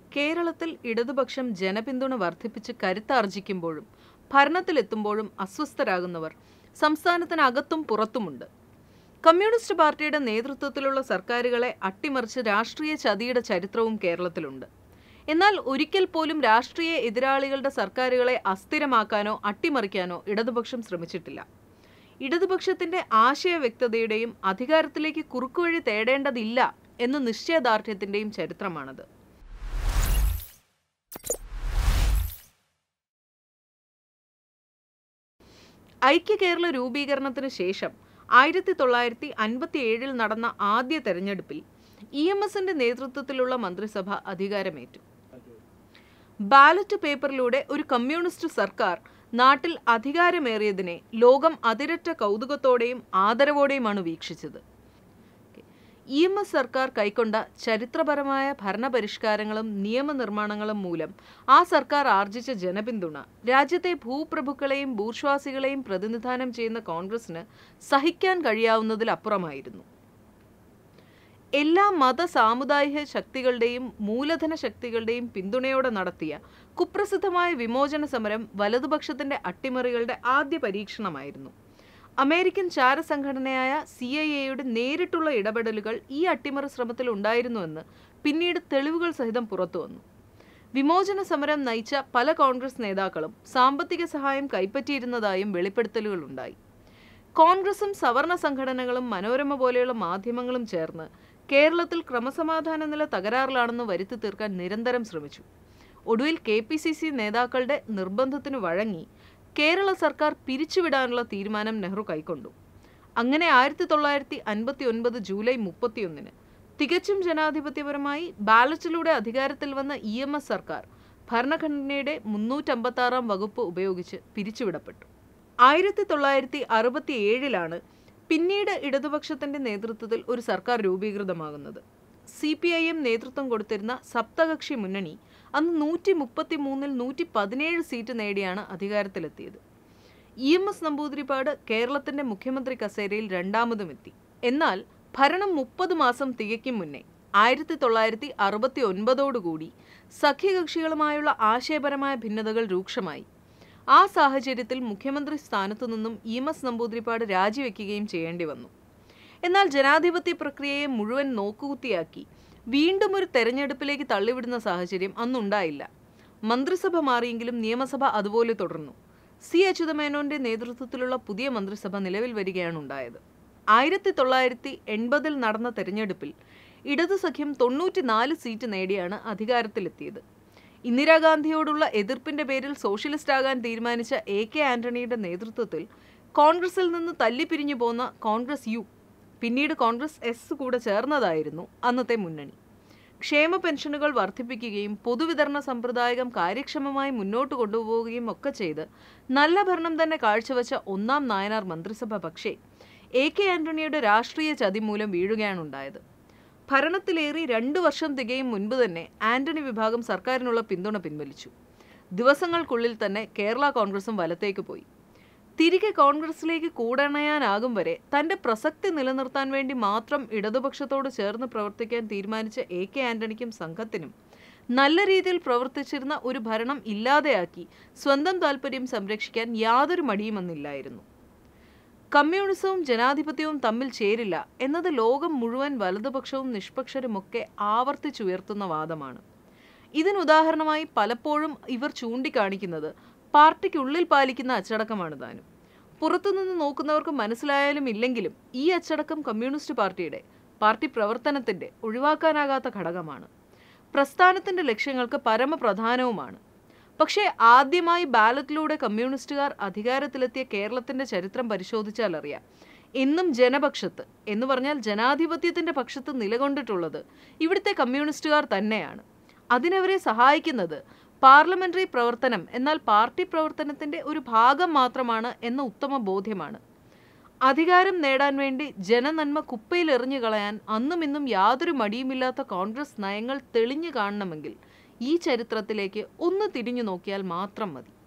കേരളത്തിൽ ഇടതുപക്ഷം ജനപിന്തുണ വർദ്ധിപ്പിച്ച് കരുത്താർജിക്കുമ്പോഴും ഭരണത്തിലെത്തുമ്പോഴും അസ്വസ്ഥരാകുന്നവർ സംസ്ഥാനത്തിനകത്തും പുറത്തുമുണ്ട് കമ്മ്യൂണിസ്റ്റ് പാർട്ടിയുടെ നേതൃത്വത്തിലുള്ള സർക്കാരുകളെ അട്ടിമറിച്ച് രാഷ്ട്രീയ ചതിയുടെ ചരിത്രവും കേരളത്തിലുണ്ട് എന്നാൽ ഒരിക്കൽ പോലും രാഷ്ട്രീയ എതിരാളികളുടെ സർക്കാരുകളെ അസ്ഥിരമാക്കാനോ അട്ടിമറിക്കാനോ ഇടതുപക്ഷം ശ്രമിച്ചിട്ടില്ല ഇടതുപക്ഷത്തിന്റെ ആശയ വ്യക്തതയുടെയും അധികാരത്തിലേക്ക് കുറുക്കുവഴി തേടേണ്ടതില്ല എന്ന നിശ്ചയദാർഢ്യത്തിന്റെയും ചരിത്രമാണത് ഐക്യ കേരള രൂപീകരണത്തിന് ശേഷം ആയിരത്തി തൊള്ളായിരത്തി അൻപത്തി ഏഴിൽ നടന്ന ആദ്യ തെരഞ്ഞെടുപ്പിൽ ഇ എം എസിന്റെ നേതൃത്വത്തിലുള്ള മന്ത്രിസഭ അധികാരമേറ്റു ബാലറ്റ് പേപ്പറിലൂടെ ഒരു കമ്മ്യൂണിസ്റ്റ് സർക്കാർ നാട്ടിൽ അധികാരമേറിയതിനെ ലോകം അതിരറ്റ കൗതുകത്തോടെയും ആദരവോടെയുമാണ് വീക്ഷിച്ചത് ഇ എം എസ് സർക്കാർ കൈക്കൊണ്ട ചരിത്രപരമായ ഭരണപരിഷ്കാരങ്ങളും നിയമനിർമ്മാണങ്ങളും മൂലം ആ സർക്കാർ ആർജിച്ച ജനപിന്തുണ രാജ്യത്തെ ഭൂപ്രഭുക്കളെയും ബൂർഷ്വാസികളെയും പ്രതിനിധാനം ചെയ്യുന്ന കോൺഗ്രസിന് സഹിക്കാൻ കഴിയാവുന്നതിലപ്പുറമായിരുന്നു എല്ലാ മത സാമുദായിക ശക്തികളുടെയും മൂലധന ശക്തികളുടെയും പിന്തുണയോടെ നടത്തിയ കുപ്രസിദ്ധമായ വിമോചന സമരം വലതുപക്ഷത്തിന്റെ അട്ടിമറികളുടെ ആദ്യ പരീക്ഷണമായിരുന്നു അമേരിക്കൻ ചാരസംഘടനയായ സി ഐ എയുടെ നേരിട്ടുള്ള ഇടപെടലുകൾ ഈ അട്ടിമറി ശ്രമത്തിൽ ഉണ്ടായിരുന്നുവെന്ന് പിന്നീട് തെളിവുകൾ സഹിതം പുറത്തുവന്നു വിമോചന സമരം നയിച്ച പല കോൺഗ്രസ് നേതാക്കളും സാമ്പത്തിക സഹായം കൈപ്പറ്റിയിരുന്നതായും വെളിപ്പെടുത്തലുകളുണ്ടായി കോൺഗ്രസും സവർണ സംഘടനകളും മനോരമ പോലെയുള്ള മാധ്യമങ്ങളും ചേർന്ന് കേരളത്തിൽ ക്രമസമാധാന നില തകരാറിലാണെന്ന് വരുത്തി തീർക്കാൻ നിരന്തരം ശ്രമിച്ചു ഒടുവിൽ കെ പി സി സി നേതാക്കളുടെ നിർബന്ധത്തിന് വഴങ്ങി കേരള സർക്കാർ പിരിച്ചുവിടാനുള്ള തീരുമാനം നെഹ്റു കൈക്കൊണ്ടു അങ്ങനെ ആയിരത്തി തൊള്ളായിരത്തി അൻപത്തി ഒൻപത് ജൂലൈ മുപ്പത്തിയൊന്നിന് തികച്ചും ജനാധിപത്യപരമായി ബാലറ്റിലൂടെ അധികാരത്തിൽ വന്ന ഇ എം എസ് സർക്കാർ ഭരണഘടനയുടെ മുന്നൂറ്റമ്പത്തി ആറാം വകുപ്പ് ഉപയോഗിച്ച് പിരിച്ചുവിടപ്പെട്ടു ആയിരത്തി തൊള്ളായിരത്തി അറുപത്തി ഏഴിലാണ് പിന്നീട് ഇടതുപക്ഷത്തിന്റെ നേതൃത്വത്തിൽ ഒരു സർക്കാർ രൂപീകൃതമാകുന്നത് സി പി ഐ എം നേതൃത്വം കൊടുത്തിരുന്ന സപ്തകക്ഷി മുന്നണി അന്ന് നൂറ്റി മുപ്പത്തി മൂന്നിൽ നൂറ്റി പതിനേഴ് സീറ്റ് നേടിയാണ് അധികാരത്തിലെത്തിയത് ഇ എം എസ് നമ്പൂതിരിപ്പാട് കേരളത്തിന്റെ മുഖ്യമന്ത്രി കസേരയിൽ രണ്ടാമതുമെത്തി എന്നാൽ ഭരണം മുപ്പത് മാസം തികയ്ക്കും മുന്നേ ആയിരത്തി തൊള്ളായിരത്തി അറുപത്തി ഒൻപതോടുകൂടി സഖ്യകക്ഷികളുമായുള്ള ആശയപരമായ ഭിന്നതകൾ രൂക്ഷമായി ആ സാഹചര്യത്തിൽ മുഖ്യമന്ത്രി സ്ഥാനത്തു നിന്നും ഇ എം എസ് നമ്പൂതിരിപ്പാട് രാജിവെക്കുകയും ചെയ്യേണ്ടി വന്നു എന്നാൽ ജനാധിപത്യ പ്രക്രിയയെ മുഴുവൻ നോക്കുകുത്തിയാക്കി വീണ്ടും ഒരു തെരഞ്ഞെടുപ്പിലേക്ക് തള്ളിവിടുന്ന സാഹചര്യം അന്നുണ്ടായില്ല മന്ത്രിസഭ മാറിയെങ്കിലും നിയമസഭ അതുപോലെ തുടർന്നു സി അച്യുതമേനോന്റെ നേതൃത്വത്തിലുള്ള പുതിയ മന്ത്രിസഭ നിലവിൽ വരികയാണ് ഉണ്ടായത് ആയിരത്തി തൊള്ളായിരത്തി എൺപതിൽ നടന്ന തെരഞ്ഞെടുപ്പിൽ ഇടതു സഖ്യം തൊണ്ണൂറ്റിനാല് സീറ്റ് നേടിയാണ് അധികാരത്തിലെത്തിയത് ഇന്ദിരാഗാന്ധിയോടുള്ള എതിർപ്പിന്റെ പേരിൽ സോഷ്യലിസ്റ്റ് ആകാൻ തീരുമാനിച്ച എ കെ ആന്റണിയുടെ നേതൃത്വത്തിൽ കോൺഗ്രസിൽ നിന്ന് തല്ലിപ്പിരിഞ്ഞു പോന്ന കോൺഗ്രസ് യു പിന്നീട് കോൺഗ്രസ് എസ് കൂടെ ചേർന്നതായിരുന്നു അന്നത്തെ മുന്നണി ക്ഷേമ പെൻഷനുകൾ വർദ്ധിപ്പിക്കുകയും പൊതുവിതരണ സമ്പ്രദായം കാര്യക്ഷമമായി മുന്നോട്ട് കൊണ്ടുപോവുകയും ഒക്കെ ചെയ്ത് നല്ല ഭരണം തന്നെ കാഴ്ചവെച്ച ഒന്നാം നായനാർ മന്ത്രിസഭ പക്ഷേ എ കെ ആന്റണിയുടെ രാഷ്ട്രീയ ചതി മൂലം വീഴുകയാണ് ഉണ്ടായത് ഭരണത്തിലേറി രണ്ടു വർഷം തികയും മുൻപ് തന്നെ ആന്റണി വിഭാഗം സർക്കാരിനുള്ള പിന്തുണ പിൻവലിച്ചു ദിവസങ്ങൾക്കുള്ളിൽ തന്നെ കേരള കോൺഗ്രസും വലത്തേക്ക് പോയി തിരികെ കോൺഗ്രസിലേക്ക് കൂടണയാനാകും വരെ തന്റെ പ്രസക്തി നിലനിർത്താൻ വേണ്ടി മാത്രം ഇടതുപക്ഷത്തോട് ചേർന്ന് പ്രവർത്തിക്കാൻ തീരുമാനിച്ച എ കെ ആന്റണിക്കും സംഘത്തിനും നല്ല രീതിയിൽ പ്രവർത്തിച്ചിരുന്ന ഒരു ഭരണം ഇല്ലാതെയാക്കി സ്വന്തം താല്പര്യം സംരക്ഷിക്കാൻ യാതൊരു മടിയും അന്നില്ലായിരുന്നു കമ്മ്യൂണിസവും ജനാധിപത്യവും തമ്മിൽ ചേരില്ല എന്നത് ലോകം മുഴുവൻ വലതുപക്ഷവും നിഷ്പക്ഷരുമൊക്കെ ആവർത്തിച്ചുയർത്തുന്ന വാദമാണ് ഇതിനുദാഹരണമായി പലപ്പോഴും ഇവർ ചൂണ്ടിക്കാണിക്കുന്നത് പാർട്ടിക്കുള്ളിൽ പാലിക്കുന്ന അച്ചടക്കമാണ് താനും പുറത്തുനിന്ന് നോക്കുന്നവർക്ക് മനസ്സിലായാലും ഇല്ലെങ്കിലും ഈ അച്ചടക്കം കമ്മ്യൂണിസ്റ്റ് പാർട്ടിയുടെ പാർട്ടി പ്രവർത്തനത്തിന്റെ ഒഴിവാക്കാനാകാത്ത ഘടകമാണ് പ്രസ്ഥാനത്തിന്റെ ലക്ഷ്യങ്ങൾക്ക് പരമപ്രധാനവുമാണ് പക്ഷേ ആദ്യമായി ബാലറ്റിലൂടെ കമ്മ്യൂണിസ്റ്റുകാർ അധികാരത്തിലെത്തിയ കേരളത്തിന്റെ ചരിത്രം പരിശോധിച്ചാൽ അറിയാം എന്നും ജനപക്ഷത്ത് എന്ന് പറഞ്ഞാൽ ജനാധിപത്യത്തിന്റെ പക്ഷത്ത് നിലകൊണ്ടിട്ടുള്ളത് ഇവിടുത്തെ കമ്മ്യൂണിസ്റ്റുകാർ തന്നെയാണ് അതിനവരെ സഹായിക്കുന്നത് പാർലമെന്ററി പ്രവർത്തനം എന്നാൽ പാർട്ടി പ്രവർത്തനത്തിന്റെ ഒരു ഭാഗം മാത്രമാണ് എന്ന ഉത്തമ ബോധ്യമാണ് അധികാരം നേടാൻ വേണ്ടി ജനനന്മ കുപ്പയിലെറിഞ്ഞു കളയാൻ അന്നും ഇന്നും യാതൊരു മടിയുമില്ലാത്ത കോൺഗ്രസ് നയങ്ങൾ തെളിഞ്ഞു കാണണമെങ്കിൽ ഈ ചരിത്രത്തിലേക്ക് ഒന്ന് തിരിഞ്ഞു നോക്കിയാൽ മാത്രം മതി